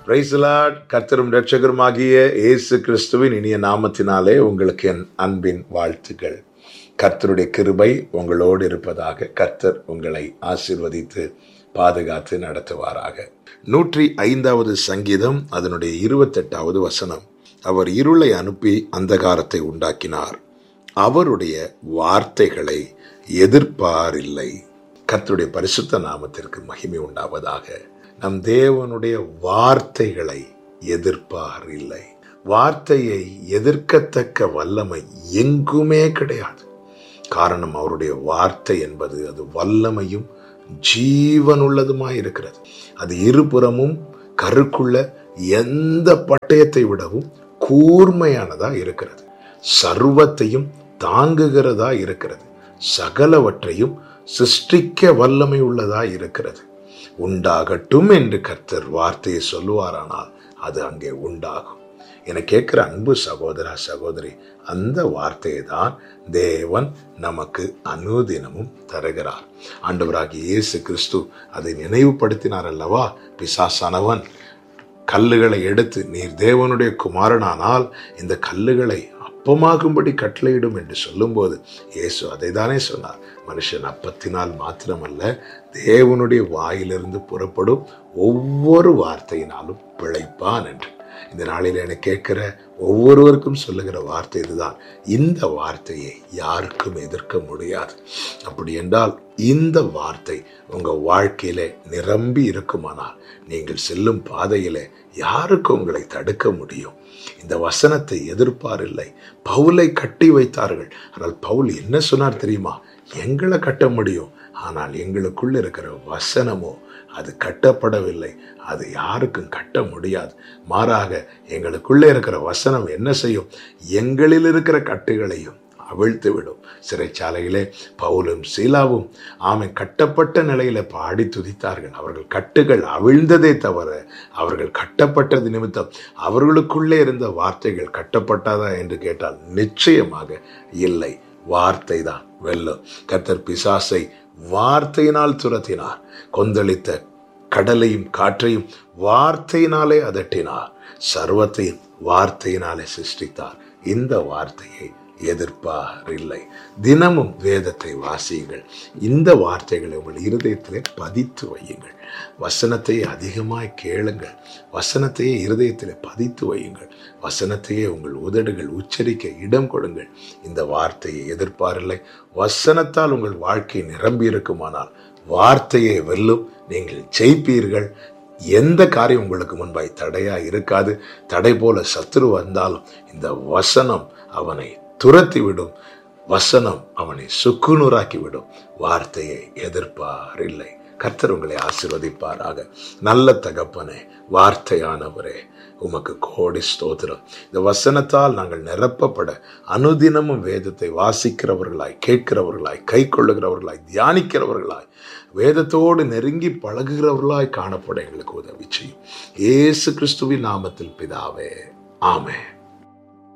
பிரைசலாட் கர்த்தரும் ரட்சகருமாகிய இயேசு கிறிஸ்துவின் இனிய நாமத்தினாலே உங்களுக்கு என் அன்பின் வாழ்த்துக்கள் கர்த்தருடைய கிருபை உங்களோடு இருப்பதாக கர்த்தர் உங்களை ஆசீர்வதித்து பாதுகாத்து நடத்துவாராக நூற்றி ஐந்தாவது சங்கீதம் அதனுடைய இருபத்தெட்டாவது வசனம் அவர் இருளை அனுப்பி அந்தகாரத்தை உண்டாக்கினார் அவருடைய வார்த்தைகளை எதிர்ப்பாரில்லை கர்த்தருடைய பரிசுத்த நாமத்திற்கு மகிமை உண்டாவதாக நம் தேவனுடைய வார்த்தைகளை எதிர்ப்பார் இல்லை வார்த்தையை எதிர்க்கத்தக்க வல்லமை எங்குமே கிடையாது காரணம் அவருடைய வார்த்தை என்பது அது வல்லமையும் ஜீவனுள்ளதுமாய் இருக்கிறது அது இருபுறமும் கருக்குள்ள எந்த பட்டயத்தை விடவும் கூர்மையானதா இருக்கிறது சர்வத்தையும் தாங்குகிறதா இருக்கிறது சகலவற்றையும் சிருஷ்டிக்க வல்லமை உள்ளதா இருக்கிறது உண்டாகட்டும் என்று கர்த்தர் வார்த்தையை சொல்லுவாரானால் அது அங்கே உண்டாகும் என கேட்கிற அன்பு சகோதரா சகோதரி அந்த வார்த்தையை தான் தேவன் நமக்கு அனுதினமும் தருகிறார் ஆண்டவராகிய இயேசு கிறிஸ்து அதை நினைவுபடுத்தினார் அல்லவா பிசாசானவன் கல்லுகளை எடுத்து நீர் தேவனுடைய குமாரனானால் இந்த கல்லுகளை அப்பமாகும்படி கட்டளையிடும் என்று சொல்லும்போது இயேசு அதை தானே சொன்னார் மனுஷன் அப்பத்தினால் மாத்திரமல்ல தேவனுடைய வாயிலிருந்து புறப்படும் ஒவ்வொரு வார்த்தையினாலும் பிழைப்பான் என்று இந்த நாளில் என கேட்கிற ஒவ்வொருவருக்கும் சொல்லுகிற வார்த்தை இதுதான் இந்த வார்த்தையை யாருக்கும் எதிர்க்க முடியாது அப்படி என்றால் இந்த வார்த்தை உங்க வாழ்க்கையில நிரம்பி இருக்குமானால் நீங்கள் செல்லும் பாதையில யாருக்கு உங்களை தடுக்க முடியும் இந்த வசனத்தை எதிர்ப்பாரில்லை பவுலை கட்டி வைத்தார்கள் ஆனால் பவுல் என்ன சொன்னார் தெரியுமா எங்களை கட்ட முடியும் ஆனால் எங்களுக்குள்ள இருக்கிற வசனமோ அது கட்டப்படவில்லை அது யாருக்கும் கட்ட முடியாது மாறாக எங்களுக்குள்ளே இருக்கிற வசனம் என்ன செய்யும் எங்களில் இருக்கிற கட்டுகளையும் அவிழ்த்து விடும் சிறைச்சாலையிலே பவுலும் சீலாவும் ஆமை கட்டப்பட்ட நிலையில பாடி துதித்தார்கள் அவர்கள் கட்டுகள் அவிழ்ந்ததே தவிர அவர்கள் கட்டப்பட்டது நிமித்தம் அவர்களுக்குள்ளே இருந்த வார்த்தைகள் கட்டப்பட்டதா என்று கேட்டால் நிச்சயமாக இல்லை வார்த்தை தான் வெல்லும் கத்தர் பிசாசை வார்த்தையினால் துரத்தினார் கொந்தளித்த கடலையும் காற்றையும் வார்த்தையினாலே அதட்டினார் சர்வத்தையும் வார்த்தையினாலே சிருஷ்டித்தார் இந்த வார்த்தையை எதிர்ப்பார் இல்லை தினமும் வேதத்தை வாசியுங்கள் இந்த வார்த்தைகளை உங்கள் இருதயத்திலே பதித்து வையுங்கள் வசனத்தையே அதிகமாய் கேளுங்கள் வசனத்தையே இருதயத்திலே பதித்து வையுங்கள் வசனத்தையே உங்கள் உதடுகள் உச்சரிக்க இடம் கொடுங்கள் இந்த வார்த்தையை எதிர்ப்பாரில்லை வசனத்தால் உங்கள் வாழ்க்கை நிரம்பி இருக்குமானால் வார்த்தையை வெல்லும் நீங்கள் ஜெயிப்பீர்கள் எந்த காரியம் உங்களுக்கு முன்பாய் தடையா இருக்காது தடை போல சத்துரு வந்தாலும் இந்த வசனம் அவனை துரத்தி விடும் வசனம் அவனை சுக்குநூறாக்கி விடும் வார்த்தையை எதிர்ப்பார் இல்லை கர்த்தர் உங்களை ஆசிர்வதிப்பாராக நல்ல தகப்பனே வார்த்தையானவரே உமக்கு கோடி ஸ்தோத்திரம் இந்த வசனத்தால் நாங்கள் நிரப்பப்பட அனுதினமும் வேதத்தை வாசிக்கிறவர்களாய் கேட்கிறவர்களாய் கை கொள்ளுகிறவர்களாய் தியானிக்கிறவர்களாய் வேதத்தோடு நெருங்கி பழகுகிறவர்களாய் காணப்பட எங்களுக்கு உதவி செய்யும் ஏசு கிறிஸ்துவின் நாமத்தில் பிதாவே ஆமே